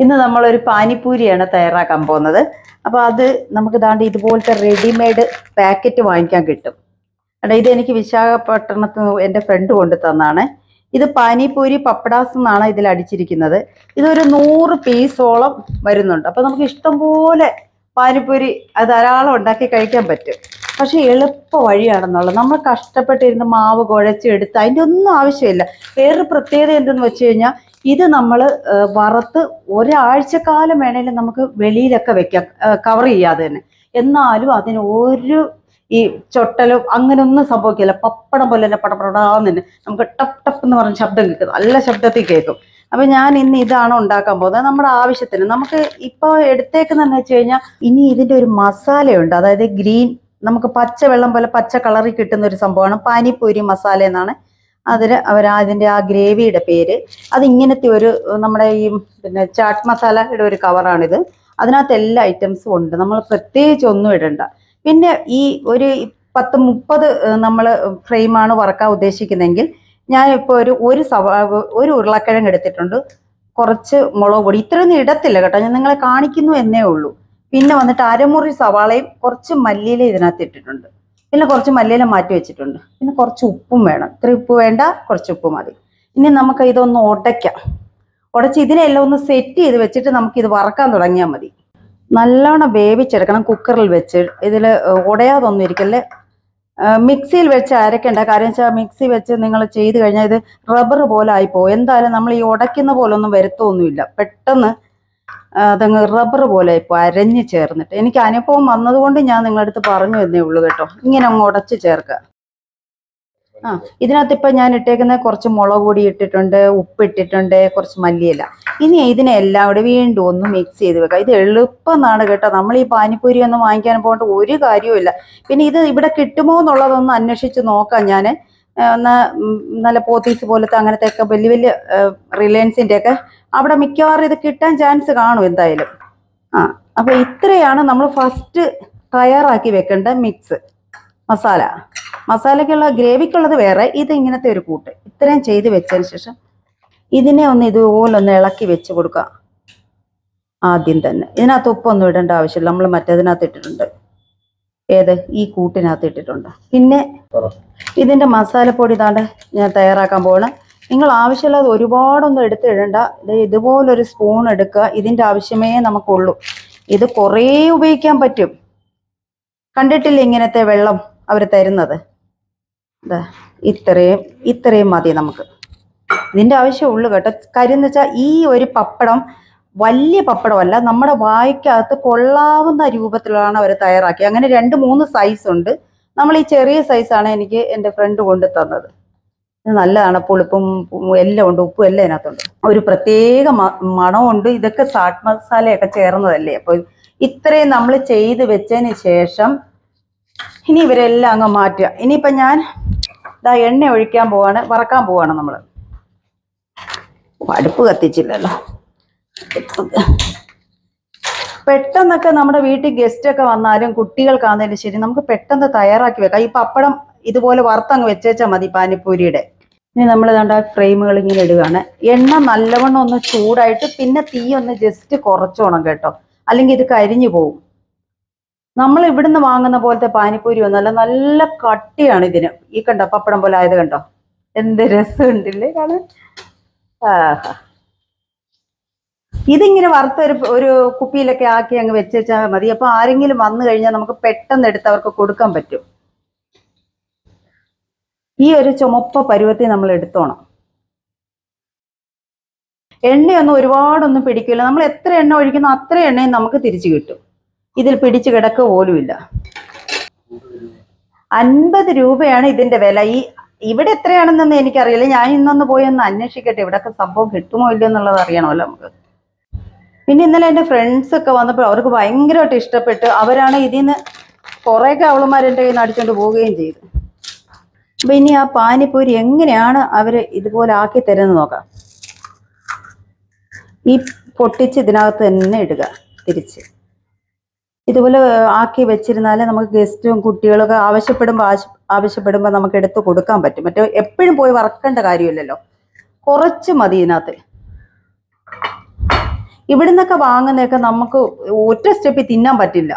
ഇന്ന് നമ്മളൊരു പാനിപ്പൂരിയാണ് തയ്യാറാക്കാൻ പോകുന്നത് അപ്പോൾ അത് നമുക്ക് ദാണ്ട് ഇതുപോലത്തെ റെഡിമെയ്ഡ് പാക്കറ്റ് വാങ്ങിക്കാൻ കിട്ടും എടാ ഇത് എനിക്ക് വിശാഖപട്ടണത്ത് നിന്ന് എൻ്റെ ഫ്രണ്ട് കൊണ്ട് തന്നാണ് ഇത് പാനിപ്പൂരി പപ്പടാസ് എന്നാണ് ഇതിൽ അടിച്ചിരിക്കുന്നത് ഇതൊരു നൂറ് പീസോളം വരുന്നുണ്ട് അപ്പോൾ നമുക്ക് ഇഷ്ടം പോലെ പാനിപ്പൂരി അത് ധാരാളം ഉണ്ടാക്കി കഴിക്കാൻ പറ്റും പക്ഷെ എളുപ്പ വഴിയാണെന്നുള്ളത് നമ്മൾ കഷ്ടപ്പെട്ടിരുന്ന് മാവ് കുഴച്ചെടുത്ത് അതിൻ്റെ ഒന്നും ആവശ്യമില്ല വേറൊരു പ്രത്യേകത എന്തെന്ന് വെച്ച് കഴിഞ്ഞാൽ ഇത് നമ്മൾ വറുത്ത് ഒരാഴ്ചക്കാലം വേണേലും നമുക്ക് വെളിയിലൊക്കെ വെക്കാം കവർ ചെയ്യാതെ തന്നെ എന്നാലും അതിന് ഒരു ഈ ചൊട്ടലും അങ്ങനെയൊന്നും സംഭവിക്കില്ല പപ്പടം പോലെ തന്നെ പടപടാന്ന് തന്നെ നമുക്ക് ടപ്പ് ടപ്പ് എന്ന് പറഞ്ഞ ശബ്ദം കേൾക്കും നല്ല ശബ്ദത്തിൽ കേൾക്കും അപ്പൊ ഞാൻ ഇന്ന് ഇതാണ് ഉണ്ടാക്കാൻ പോകുന്നത് നമ്മുടെ ആവശ്യത്തിന് നമുക്ക് ഇപ്പോൾ എടുത്തേക്കുന്നതെന്ന് വെച്ച് കഴിഞ്ഞാൽ ഇനി ഇതിന്റെ ഒരു മസാലയുണ്ട് അതായത് ഗ്രീൻ നമുക്ക് പച്ച വെള്ളം പോലെ പച്ച കളറിൽ കിട്ടുന്ന ഒരു സംഭവമാണ് പാനിപ്പൂരി മസാല എന്നാണ് അതിൽ അവർ അതിൻ്റെ ആ ഗ്രേവിയുടെ പേര് അത് ഇങ്ങനത്തെ ഒരു നമ്മുടെ ഈ പിന്നെ ചാട്ട് മസാലയുടെ ഒരു കവറാണിത് അതിനകത്ത് എല്ലാ ഐറ്റംസും ഉണ്ട് നമ്മൾ പ്രത്യേകിച്ച് ഒന്നും ഇടണ്ട പിന്നെ ഈ ഒരു പത്ത് മുപ്പത് നമ്മൾ ഫ്രെയിമാണ് വറക്കാൻ ഉദ്ദേശിക്കുന്നതെങ്കിൽ ഞാൻ ഇപ്പോൾ ഒരു ഒരു സവാ ഒരു ഉരുളക്കിഴങ്ങ് എടുത്തിട്ടുണ്ട് കുറച്ച് മുളക് പൊടി ഇത്രയൊന്നും ഇടത്തില്ല കേട്ടോ ഞാൻ നിങ്ങളെ കാണിക്കുന്നു എന്നേ ഉള്ളൂ പിന്നെ വന്നിട്ട് അരമുറി സവാളയും കുറച്ച് മല്ലിയില ഇതിനകത്ത് ഇട്ടിട്ടുണ്ട് പിന്നെ കുറച്ച് മല്ലിയില മാറ്റി വെച്ചിട്ടുണ്ട് പിന്നെ കുറച്ച് ഉപ്പും വേണം ഇത്ര ഉപ്പ് വേണ്ട കുറച്ച് ഉപ്പ് മതി ഇനി നമുക്ക് ഇതൊന്ന് ഉടയ്ക്കാം ഉടച്ച് ഇതിനെല്ലാം ഒന്ന് സെറ്റ് ചെയ്ത് വെച്ചിട്ട് നമുക്ക് ഇത് വറക്കാൻ തുടങ്ങിയാൽ മതി നല്ലോണം വേവിച്ചെടുക്കണം കുക്കറിൽ വെച്ച് ഇതിൽ ഉടയാതൊന്നും ഇരിക്കല്ലേ മിക്സിയിൽ വെച്ച് അരക്കണ്ട കാര്യം വെച്ചാൽ മിക്സി വെച്ച് നിങ്ങൾ ചെയ്ത് കഴിഞ്ഞാൽ ഇത് റബ്ബർ പോലെ ആയിപ്പോവും എന്തായാലും നമ്മൾ ഈ ഉടയ്ക്കുന്ന പോലെ ഒന്നും വരുത്തൊന്നുമില്ല പെട്ടെന്ന് അതങ്ങ് റബ്ബർ പോലെ ഇപ്പോൾ അരഞ്ഞ് ചേർന്നിട്ട് എനിക്ക് അനുഭവം വന്നതുകൊണ്ട് ഞാൻ നിങ്ങളുടെ അടുത്ത് പറഞ്ഞു എന്നേ ഉള്ളൂ കേട്ടോ ഇങ്ങനെ അങ്ങ് ഉടച്ച് ചേർക്കുക ആ ഇതിനകത്ത് ഇപ്പം ഞാൻ ഇട്ടേക്കുന്ന കുറച്ച് മുളക് പൊടി ഇട്ടിട്ടുണ്ട് ഉപ്പ് ഇട്ടിട്ടുണ്ട് കുറച്ച് മല്ലിയില ഇനി ഇതിനെ എല്ലാം കൂടെ വീണ്ടും ഒന്ന് മിക്സ് ചെയ്ത് വെക്കാം ഇത് എളുപ്പമെന്നാണ് കേട്ടോ നമ്മൾ ഈ പാനിപ്പൂരി ഒന്നും വാങ്ങിക്കാൻ പോകേണ്ട ഒരു കാര്യവുമില്ല പിന്നെ ഇത് ഇവിടെ കിട്ടുമോ എന്നുള്ളതൊന്ന് അന്വേഷിച്ച് നോക്കാം ഞാൻ ഒന്ന് നല്ല പോത്തീസ് പോലത്തെ അങ്ങനത്തെ ഒക്കെ വലിയ വലിയ റിലയൻസിൻ്റെ ഒക്കെ അവിടെ മിക്കവാറും ഇത് കിട്ടാൻ ചാൻസ് കാണും എന്തായാലും ആ അപ്പൊ ഇത്രയാണ് നമ്മൾ ഫസ്റ്റ് തയ്യാറാക്കി വെക്കേണ്ട മിക്സ് മസാല മസാലയ്ക്കുള്ള ഗ്രേവിക്കുള്ളത് വേറെ ഇത് ഇങ്ങനത്തെ ഒരു കൂട്ട് ഇത്രയും ചെയ്ത് വെച്ചതിന് ശേഷം ഇതിനെ ഒന്ന് ഇതുപോലെ ഒന്ന് ഇളക്കി വെച്ച് കൊടുക്കുക ആദ്യം തന്നെ ഇതിനകത്ത് ഉപ്പൊന്നും ഇടേണ്ട ആവശ്യമില്ല നമ്മൾ മറ്റേതിനകത്ത് ഇട്ടിട്ടുണ്ട് ഏത് ഈ കൂട്ടിനകത്ത് ഇട്ടിട്ടുണ്ട് പിന്നെ ഇതിന്റെ മസാലപ്പൊടി ഇതാണ്ട് ഞാൻ തയ്യാറാക്കാൻ പോകണം നിങ്ങൾ ആവശ്യമില്ലാതെ ഒരുപാടൊന്നും എടുത്തിടണ്ട ഇത് ഇതുപോലൊരു സ്പൂൺ എടുക്കുക ഇതിന്റെ ആവശ്യമേ നമുക്കുള്ളൂ ഇത് കുറേ ഉപയോഗിക്കാൻ പറ്റും കണ്ടിട്ടില്ല ഇങ്ങനത്തെ വെള്ളം അവർ തരുന്നത് ദാ ഇത്രയും ഇത്രയും മതി നമുക്ക് ഇതിന്റെ ആവശ്യമുള്ളൂ കേട്ടോ കാര്യം എന്ന് വെച്ചാൽ ഈ ഒരു പപ്പടം വലിയ പപ്പടമല്ല നമ്മുടെ വായ്ക്കകത്ത് കൊള്ളാവുന്ന രൂപത്തിലാണ് അവർ തയ്യാറാക്കി അങ്ങനെ രണ്ട് മൂന്ന് സൈസ് ഉണ്ട് നമ്മൾ ഈ ചെറിയ സൈസാണ് എനിക്ക് എൻ്റെ ഫ്രണ്ട് കൊണ്ട് തന്നത് ഇത് നല്ലതാണ് പുളിപ്പും ഉപ്പും എല്ലാം ഉണ്ട് ഉപ്പും എല്ലാം ഇതിനകത്തുണ്ട് ഒരു പ്രത്യേക മ- മണമുണ്ട് ഇതൊക്കെ സാട്ട് മസാലയൊക്കെ ചേർന്നതല്ലേ അപ്പോൾ ഇത്രയും നമ്മൾ ചെയ്ത് വെച്ചതിന് ശേഷം ഇനി ഇവരെല്ലാം അങ്ങ് മാറ്റുക ഇനിയിപ്പം ഞാൻ ഇതാ എണ്ണ ഒഴിക്കാൻ പോവാണ് വറക്കാൻ പോവാണ് നമ്മൾ അടുപ്പ് കത്തിച്ചില്ലല്ലോ പെട്ടെന്നൊക്കെ നമ്മുടെ വീട്ടിൽ ഗസ്റ്റ് ഒക്കെ വന്നാലും കുട്ടികൾക്കാണെങ്കിലും ശരി നമുക്ക് പെട്ടെന്ന് തയ്യാറാക്കി വെക്കാം ഈ പപ്പടം ഇതുപോലെ വറുത്തങ്ങ് വെച്ചേച്ചാൽ മതി പാനിപ്പൂരിയുടെ ഇനി നമ്മൾ വേണ്ട ഫ്രെയിമുകൾ ഇങ്ങനെ ഇടുകയാണ് എണ്ണ നല്ലവണ്ണം ഒന്ന് ചൂടായിട്ട് പിന്നെ തീ ഒന്ന് ജസ്റ്റ് കുറച്ചോണം കേട്ടോ അല്ലെങ്കിൽ ഇത് കരിഞ്ഞു പോകും നമ്മൾ ഇവിടുന്ന് വാങ്ങുന്ന പോലത്തെ പാനിപ്പൂരി ഒന്നല്ല നല്ല കട്ടിയാണ് ഇതിന് ഈ കണ്ടോ പപ്പടം പോലെ ആയത് കണ്ടോ എന്ത് രസമുണ്ടല്ലേ കാണാൻ ആഹാ ഇതിങ്ങനെ വറുത്ത ഒരു ഒരു കുപ്പിയിലൊക്കെ ആക്കി അങ്ങ് വെച്ചാൽ മതി അപ്പൊ ആരെങ്കിലും വന്നു കഴിഞ്ഞാൽ നമുക്ക് പെട്ടെന്ന് എടുത്ത് അവർക്ക് കൊടുക്കാൻ പറ്റും ഈ ഒരു ചുമപ്പ പരുവത്തിൽ നമ്മൾ എടുത്തോണം എണ്ണയൊന്നും ഒരുപാടൊന്നും പിടിക്കില്ല നമ്മൾ എത്ര എണ്ണ ഒഴിക്കുന്നോ അത്ര എണ്ണയും നമുക്ക് തിരിച്ചു കിട്ടും ഇതിൽ പിടിച്ചു കിടക്കുക പോലുമില്ല അൻപത് രൂപയാണ് ഇതിന്റെ വില ഈ ഇവിടെ എത്രയാണെന്നൊന്നും എനിക്കറിയില്ല ഞാൻ ഇന്നൊന്ന് പോയി ഒന്ന് അന്വേഷിക്കട്ടെ ഇവിടെയൊക്കെ സംഭവം കിട്ടുമോ ഇല്ലയോ എന്നുള്ളത് അറിയണമല്ലോ നമുക്ക് പിന്നെ ഇന്നലെ എൻ്റെ ഫ്രണ്ട്സ് ഒക്കെ വന്നപ്പോൾ അവർക്ക് ഭയങ്കരമായിട്ട് ഇഷ്ടപ്പെട്ട് അവരാണ് ഇതിൽ നിന്ന് കുറേയൊക്കെ അവളുമാർ എൻ്റെ കയ്യിൽ നിന്ന് അടിച്ചുകൊണ്ട് പോവുകയും ചെയ്തു അപ്പൊ ഇനി ആ പാനിപ്പൂരി എങ്ങനെയാണ് അവർ ഇതുപോലെ ആക്കി തരുന്നത് നോക്കാം ഈ പൊട്ടിച്ച് ഇതിനകത്ത് തന്നെ ഇടുക തിരിച്ച് ഇതുപോലെ ആക്കി വെച്ചിരുന്നാൽ നമുക്ക് ഗസ്റ്റും കുട്ടികളൊക്കെ ആവശ്യപ്പെടുമ്പോൾ ആവശ്യ ആവശ്യപ്പെടുമ്പോൾ നമുക്ക് എടുത്ത് കൊടുക്കാൻ പറ്റും മറ്റേ എപ്പോഴും പോയി വറക്കേണ്ട കാര്യമില്ലല്ലോ കുറച്ച് മതി ഇതിനകത്ത് ഇവിടുന്നൊക്കെ വാങ്ങുന്നതൊക്കെ നമുക്ക് ഒറ്റ സ്റ്റെപ്പിൽ തിന്നാൻ പറ്റില്ല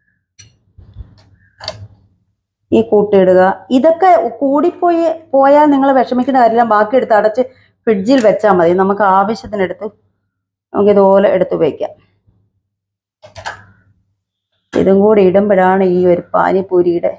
ഈ കൂട്ടിയിടുക ഇതൊക്കെ കൂടിപ്പോയി പോയാൽ നിങ്ങൾ വിഷമിക്കുന്ന കാര്യമില്ല ബാക്കി എടുത്ത് അടച്ച് ഫ്രിഡ്ജിൽ വെച്ചാൽ മതി നമുക്ക് ആവശ്യത്തിനെടുത്ത് നമുക്ക് ഇതുപോലെ എടുത്ത് വയ്ക്കാം ഇതും കൂടി ഇടുമ്പോഴാണ് ഈ ഒരു പാനിപൂരിയുടെ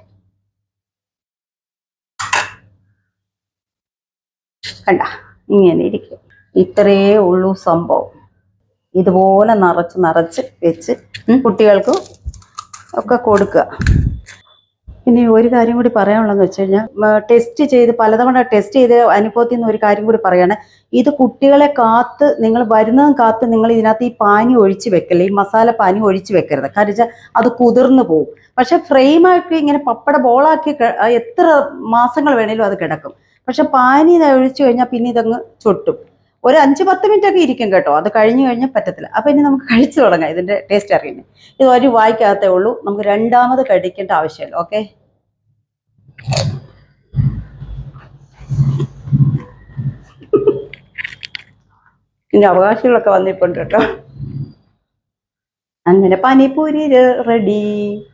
കണ്ട ഇങ്ങനെ ഇരിക്കും ഇത്രയേ ഉള്ളൂ സംഭവം ഇതുപോലെ നിറച്ച് നിറച്ച് വെച്ച് ഉം, കുട്ടികൾക്ക് ഒക്കെ കൊടുക്കുക ഇനി ഒരു കാര്യം കൂടി പറയാനുള്ളതെന്ന് വെച്ച് കഴിഞ്ഞാൽ ടെസ്റ്റ് ചെയ്ത് പലതവണ ടെസ്റ്റ് ചെയ്ത് അനുഭവത്തിൽ നിന്ന് ഒരു കാര്യം കൂടി പറയാണ് ഇത് കുട്ടികളെ കാത്ത് നിങ്ങൾ വരുന്നതും കാത്ത് നിങ്ങൾ ഇതിനകത്ത് ഈ പാനി ഒഴിച്ച് വെക്കല്ലേ ഈ മസാല പാനി ഒഴിച്ച് വെക്കരുത് കാരണം വെച്ചാൽ അത് കുതിർന്നു പോകും പക്ഷെ ഫ്രെയിമാക്കി ഇങ്ങനെ പപ്പട ബോളാക്കി ക- ആ എത്ര മാസങ്ങൾ വേണേലും അത് കിടക്കും പക്ഷെ പാനി ഇത് ഒഴിച്ചു കഴിഞ്ഞാൽ പിന്നെ ഇതങ്ങ് ചൊട്ടും ഒരു അഞ്ച് പത്ത് മിനിറ്റ് ഒക്കെ ഇരിക്കും കേട്ടോ അത് കഴിഞ്ഞു കഴിഞ്ഞാൽ പറ്റത്തില്ല അപ്പൊ ഇനി നമുക്ക് കഴിച്ചു തുടങ്ങാം ഇതിന്റെ ടേസ്റ്റ് അറിയുന്നത് ഇത് ഒരു വായിക്കകത്തേ ഉള്ളൂ നമുക്ക് രണ്ടാമത് കഴിക്കേണ്ട ആവശ്യമില്ല ഓക്കെ ഇനി അവകാശികളൊക്കെ വന്നിപ്പുണ്ട് കേട്ടോ അങ്ങനെ പനിപ്പൂരി റെഡി